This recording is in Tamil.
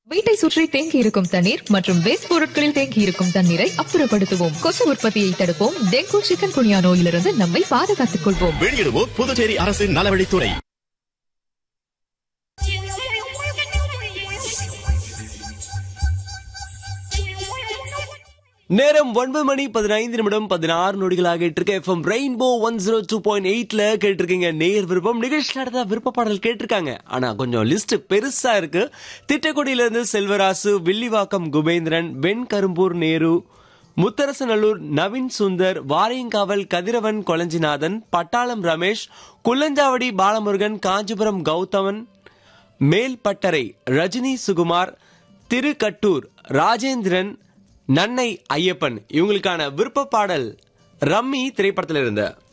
வீட்டை சுற்றி தேங்கி இருக்கும் தண்ணீர் மற்றும் வேஸ்ட் பொருட்களில் தேங்கி இருக்கும் தண்ணீரை அப்புறப்படுத்துவோம் கொசு உற்பத்தியை தடுப்போம் டெங்கு சிக்கன் குனியா நோயிலிருந்து நம்மை பாதுகாத்துக் கொள்வோம் வெளியிடுவோம் புதுச்சேரி அரசின் நலவழித்துறை நேரம் ஒன்பது மணி பதினைந்து நிமிடம் பதினாறு நொடிகளாக இருக்க FM rainbow one zero two point எயிட்ல கேட்டிருக்கீங்க நேர் விருப்பம் நிகழ்ச்சி நடத்த விருப்ப பாடல் கேட்டிருக்காங்க ஆனா கொஞ்சம் லிஸ்ட் பெருசா இருக்கு திட்டக்குடியில இருந்து செல்வராசு வில்லிவாக்கம் குபேந்திரன் வெண்கரும்பூர் நேரு முத்தரசநல்லூர் நவீன் சுந்தர் வாரியங்காவல் கதிரவன் கொளஞ்சிநாதன் பட்டாளம் ரமேஷ் குள்ளஞ்சாவடி பாலமுருகன் காஞ்சிபுரம் கௌதமன் மேல்பட்டறை ரஜினி சுகுமார் திருக்கட்டூர் ராஜேந்திரன் நன்னை ஐயப்பன் இவங்களுக்கான விருப்ப பாடல் ரம்மி திரைப்படத்தில் இருந்த